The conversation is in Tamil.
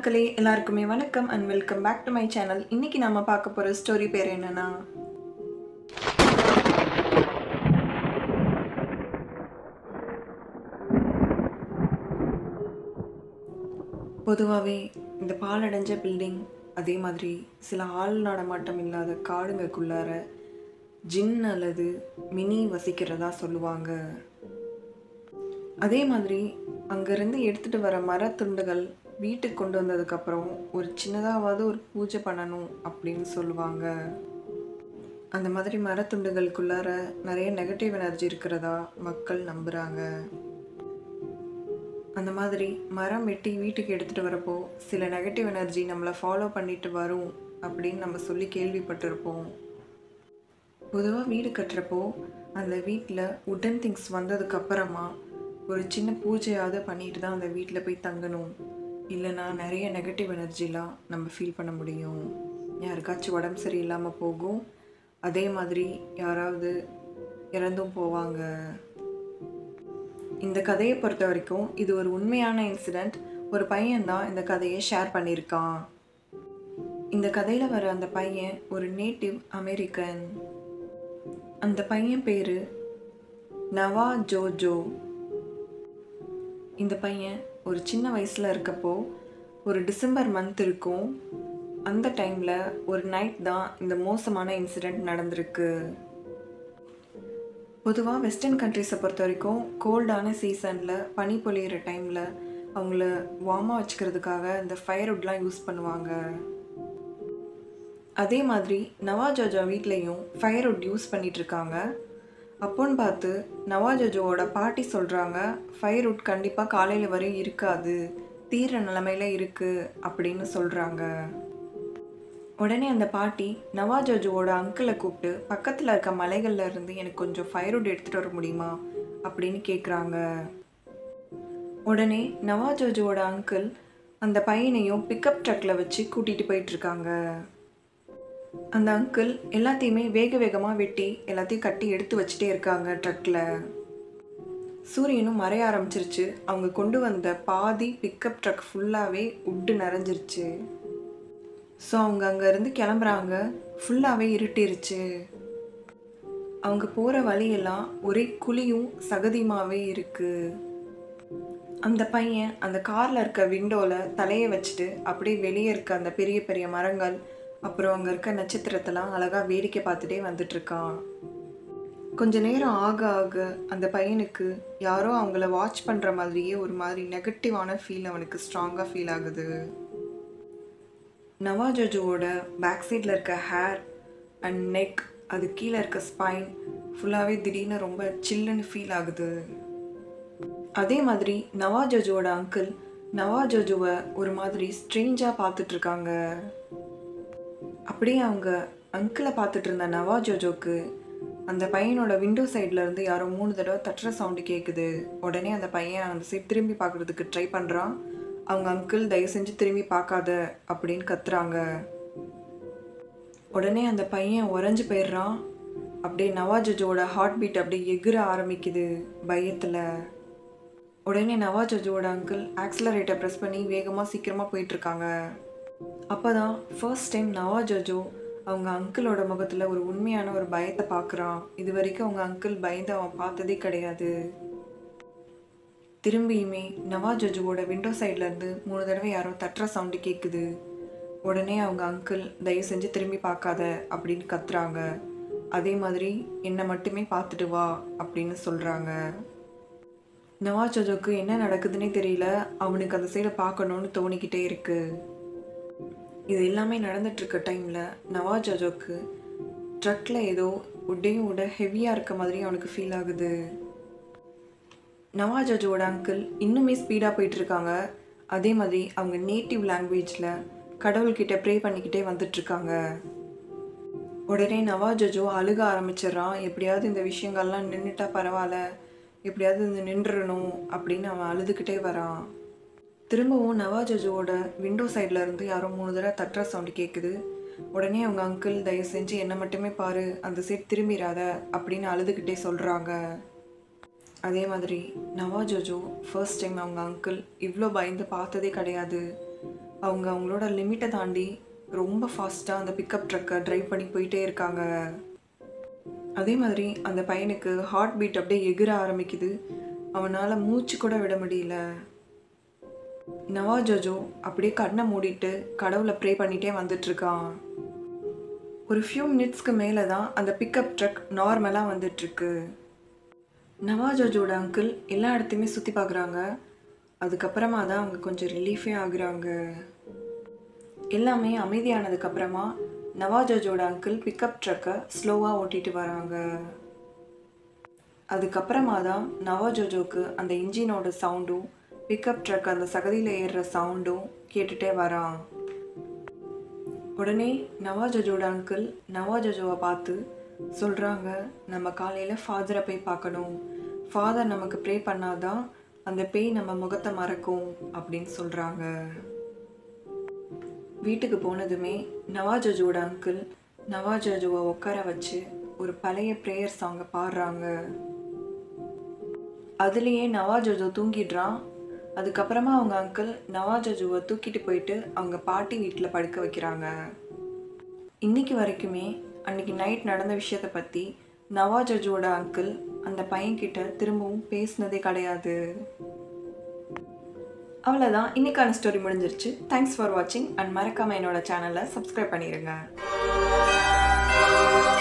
மக்களே எல்லாருக்குமே வணக்கம் and welcome back to my channel இன்னைக்கு நாம பார்க்க போற ஸ்டோரி பேர் என்னன்னா பொதுவாகவே இந்த பாலடைஞ்ச பில்டிங் அதே மாதிரி சில ஆள் நடமாட்டம் இல்லாத காடுங்களுக்குள்ளார ஜின் அல்லது மினி வசிக்கிறதா சொல்லுவாங்க அதே மாதிரி அங்கேருந்து எடுத்துகிட்டு வர மரத்துண்டுகள் வீட்டுக்கு கொண்டு வந்ததுக்கப்புறம் ஒரு சின்னதாவது ஒரு பூஜை பண்ணணும் அப்படின்னு சொல்லுவாங்க அந்த மாதிரி மரத்துண்டுகளுக்குள்ளார நிறைய நெகட்டிவ் எனர்ஜி இருக்கிறதா மக்கள் நம்புகிறாங்க அந்த மாதிரி மரம் வெட்டி வீட்டுக்கு எடுத்துகிட்டு வரப்போ சில நெகட்டிவ் எனர்ஜி நம்மளை ஃபாலோ பண்ணிட்டு வரும் அப்படின்னு நம்ம சொல்லி கேள்விப்பட்டிருப்போம் பொதுவாக வீடு கட்டுறப்போ அந்த வீட்டில் உடன் திங்ஸ் வந்ததுக்கப்புறமா ஒரு சின்ன பூஜையாவது பண்ணிட்டு தான் அந்த வீட்டில் போய் தங்கணும் இல்லைன்னா நிறைய நெகட்டிவ் எனர்ஜிலாம் நம்ம ஃபீல் பண்ண முடியும் யாருக்காச்சும் உடம்பு சரியில்லாமல் போகும் அதே மாதிரி யாராவது இறந்தும் போவாங்க இந்த கதையை பொறுத்த வரைக்கும் இது ஒரு உண்மையான இன்சிடெண்ட் ஒரு பையன் தான் இந்த கதையை ஷேர் பண்ணியிருக்கான் இந்த கதையில் வர அந்த பையன் ஒரு நேட்டிவ் அமெரிக்கன் அந்த பையன் பேர் நவா ஜோஜோ இந்த பையன் ஒரு சின்ன வயசில் இருக்கப்போ ஒரு டிசம்பர் மந்த் இருக்கும் அந்த டைமில் ஒரு நைட் தான் இந்த மோசமான இன்சிடெண்ட் நடந்திருக்கு பொதுவாக வெஸ்டர்ன் கண்ட்ரிஸை பொறுத்த வரைக்கும் கோல்டான சீசனில் பனி பொழியிற டைமில் அவங்கள வார்மாக வச்சுக்கிறதுக்காக இந்த ஃபயர்வுட்லாம் யூஸ் பண்ணுவாங்க அதே மாதிரி நவாஜோஜா வீட்லேயும் ஃபயர்வுட் யூஸ் பண்ணிகிட்ருக்காங்க அப்போன்னு பார்த்து நவாஜோஜோவோட பாட்டி சொல்கிறாங்க ஃபயர்வுட் கண்டிப்பாக காலையில் வரையும் இருக்காது தீர நிலமையில இருக்குது அப்படின்னு சொல்கிறாங்க உடனே அந்த பாட்டி நவாஜோஜுவோட அங்கிளை கூப்பிட்டு பக்கத்தில் இருக்க மலைகள்ல இருந்து எனக்கு கொஞ்சம் ஃபயர்வுட் எடுத்துகிட்டு வர முடியுமா அப்படின்னு கேட்குறாங்க உடனே நவாஜோஜுவோட அங்கிள் அந்த பையனையும் பிக்கப் ட்ரக்கில் வச்சு கூட்டிகிட்டு போயிட்டுருக்காங்க அந்த அங்கிள் எல்லாத்தையுமே வேக வேகமாக வெட்டி எல்லாத்தையும் கட்டி எடுத்து வச்சுட்டே இருக்காங்க ட்ரக்கில் சூரியனும் மறைய ஆரம்பிச்சிருச்சு அவங்க கொண்டு வந்த பாதி பிக்கப் ட்ரக் ஃபுல்லாகவே உட்டு நிறைஞ்சிருச்சு ஸோ அவங்க அங்கேருந்து கிளம்புறாங்க ஃபுல்லாகவே இருட்டிருச்சு அவங்க போகிற வழியெல்லாம் ஒரே குழியும் சகதியுமாகவே இருக்குது அந்த பையன் அந்த காரில் இருக்க விண்டோவில் தலையை வச்சுட்டு அப்படியே வெளியே இருக்க அந்த பெரிய பெரிய மரங்கள் அப்புறம் அங்கே இருக்க நட்சத்திரத்தெல்லாம் அழகாக வேடிக்கை பார்த்துட்டே வந்துட்டுருக்கான் கொஞ்ச நேரம் ஆக ஆக அந்த பையனுக்கு யாரோ அவங்கள வாட்ச் பண்ணுற மாதிரியே ஒரு மாதிரி நெகட்டிவான ஃபீல் அவனுக்கு ஸ்ட்ராங்காக ஃபீல் ஆகுது நவாஜோஜுவோட பேக் சைடில் இருக்க ஹேர் அண்ட் நெக் அது கீழே இருக்க ஸ்பைன் ஃபுல்லாகவே திடீர்னு ரொம்ப சில்லுன்னு ஃபீல் ஆகுது அதே மாதிரி நவாஜோஜுவோட அங்கிள் நவாஜோஜுவை ஒரு மாதிரி ஸ்ட்ரேஞ்சாக பார்த்துட்ருக்காங்க அப்படியே அவங்க அங்கிளை பார்த்துட்டு இருந்த நவாஜோஜோக்கு அந்த பையனோட விண்டோ சைடில் இருந்து யாரோ மூணு தடவை தட்டுற சவுண்டு கேட்குது உடனே அந்த பையன் அந்த சைட் திரும்பி பார்க்குறதுக்கு ட்ரை பண்ணுறான் அவங்க அங்கிள் தயவு செஞ்சு திரும்பி பார்க்காத அப்படின்னு கத்துறாங்க உடனே அந்த பையன் உறைஞ்சு போயிடுறான் அப்படியே நவாஜோஜோட ஹார்ட் பீட் அப்படியே எகிர ஆரம்பிக்குது பயத்தில் உடனே நவாஜோஜோட அங்கிள் ஆக்சிலரேட்டர் ப்ரெஸ் பண்ணி வேகமாக சீக்கிரமாக போயிட்டுருக்காங்க அப்போ தான் ஃபர்ஸ்ட் டைம் நவாஜோஜோ அவங்க அங்கிளோட முகத்தில் ஒரு உண்மையான ஒரு பயத்தை பார்க்குறான் இது வரைக்கும் அவங்க அங்கிள் பயந்து அவன் பார்த்ததே கிடையாது திரும்பியுமே நவாஜோஜுவோட விண்டோ சைட்லேருந்து மூணு தடவை யாரோ தட்டுற சவுண்டு கேட்குது உடனே அவங்க அங்கிள் தயவு செஞ்சு திரும்பி பார்க்காத அப்படின்னு கத்துறாங்க அதே மாதிரி என்னை மட்டுமே பார்த்துட்டு வா அப்படின்னு சொல்கிறாங்க நவாஜோஜோக்கு என்ன நடக்குதுன்னே தெரியல அவனுக்கு அந்த சைடை பார்க்கணுன்னு தோணிக்கிட்டே இருக்கு இது எல்லாமே நடந்துட்டுருக்க டைமில் நவாஜோஜோக்கு ட்ரக்கில் ஏதோ உடையும் உட ஹெவியாக இருக்க மாதிரி அவனுக்கு ஃபீல் ஆகுது நவாஜோஜோட அங்கிள் இன்னுமே ஸ்பீடாக போயிட்டுருக்காங்க அதே மாதிரி அவங்க நேட்டிவ் லாங்குவேஜில் கடவுள்கிட்ட ப்ரே பண்ணிக்கிட்டே வந்துட்டுருக்காங்க உடனே நவாஜோஜோ அழுக ஆரம்பிச்சிடுறான் எப்படியாவது இந்த விஷயங்கள்லாம் நின்றுட்டா பரவாயில்ல எப்படியாவது இந்த நின்றுடணும் அப்படின்னு அவன் அழுதுகிட்டே வரான் திரும்பவும் நவாஜோஜோவோட விண்டோ சைடில் இருந்து யாரோ மூணு தடவை தட்டுற சவுண்டு கேட்குது உடனே அவங்க அங்கிள் தயவு செஞ்சு என்னை மட்டுமே பாரு அந்த சைட் திரும்பிடாத அப்படின்னு அழுதுகிட்டே சொல்கிறாங்க அதே மாதிரி நவாஜோஜோ ஃபர்ஸ்ட் டைம் அவங்க அங்கிள் இவ்வளோ பயந்து பார்த்ததே கிடையாது அவங்க அவங்களோட லிமிட்டை தாண்டி ரொம்ப ஃபாஸ்ட்டாக அந்த பிக்கப் ட்ரக்கை ட்ரைவ் பண்ணி போயிட்டே இருக்காங்க அதே மாதிரி அந்த பையனுக்கு ஹார்ட் பீட் அப்படியே எகிர ஆரம்பிக்குது அவனால் மூச்சு கூட விட முடியல நவாஜோஜோ அப்படியே கண்ணை மூடிட்டு கடவுளை ப்ரே பண்ணிகிட்டே வந்துட்டுருக்கான் ஒரு ஃபியூ மினிட்ஸ்க்கு மேலே தான் அந்த பிக்கப் ட்ரக் நார்மலாக வந்துட்டுருக்கு நவாஜோஜோட அங்கிள் எல்லா இடத்தையுமே சுற்றி பார்க்குறாங்க அதுக்கப்புறமா தான் அவங்க கொஞ்சம் ரிலீஃபே ஆகுறாங்க எல்லாமே அமைதியானதுக்கப்புறமா நவாஜோஜோட அங்கிள் பிக்கப் ட்ரக்கை ஸ்லோவாக ஓட்டிட்டு வராங்க அதுக்கப்புறமா தான் நவாஜோஜோக்கு அந்த இன்ஜினோட சவுண்டும் பிக்கப் ட்ரக் அந்த சகதியில் ஏறுற சவுண்டும் கேட்டுகிட்டே வரான் உடனே நவாஜோஜோட அங்கிள் நவாஜோஜோவை பார்த்து சொல்கிறாங்க நம்ம காலையில் ஃபாதரை போய் பார்க்கணும் ஃபாதர் நமக்கு ப்ரே பண்ணாதான் அந்த பேய் நம்ம முகத்தை மறக்கும் அப்படின்னு சொல்கிறாங்க வீட்டுக்கு போனதுமே நவாஜோஜோட அங்கிள் நவாஜோஜோவை உட்கார வச்சு ஒரு பழைய ப்ரேயர் சாங்கை பாடுறாங்க அதுலேயே நவாஜோஜோ தூங்கிடுறான் அதுக்கப்புறமா அவங்க அங்கிள் நவாஜோஜோவை தூக்கிட்டு போயிட்டு அவங்க பாட்டி வீட்டில் படுக்க வைக்கிறாங்க இன்னைக்கு வரைக்குமே அன்னைக்கு நைட் நடந்த விஷயத்தை பற்றி நவாஜோஜோட அங்கிள் அந்த பையன்கிட்ட திரும்பவும் பேசினதே கிடையாது அவ்வளோதான் இன்னைக்கான ஸ்டோரி முடிஞ்சிருச்சு தேங்க்ஸ் ஃபார் வாட்சிங் அண்ட் மறக்காமல் என்னோட சேனலை சப்ஸ்கிரைப் பண்ணிடுங்க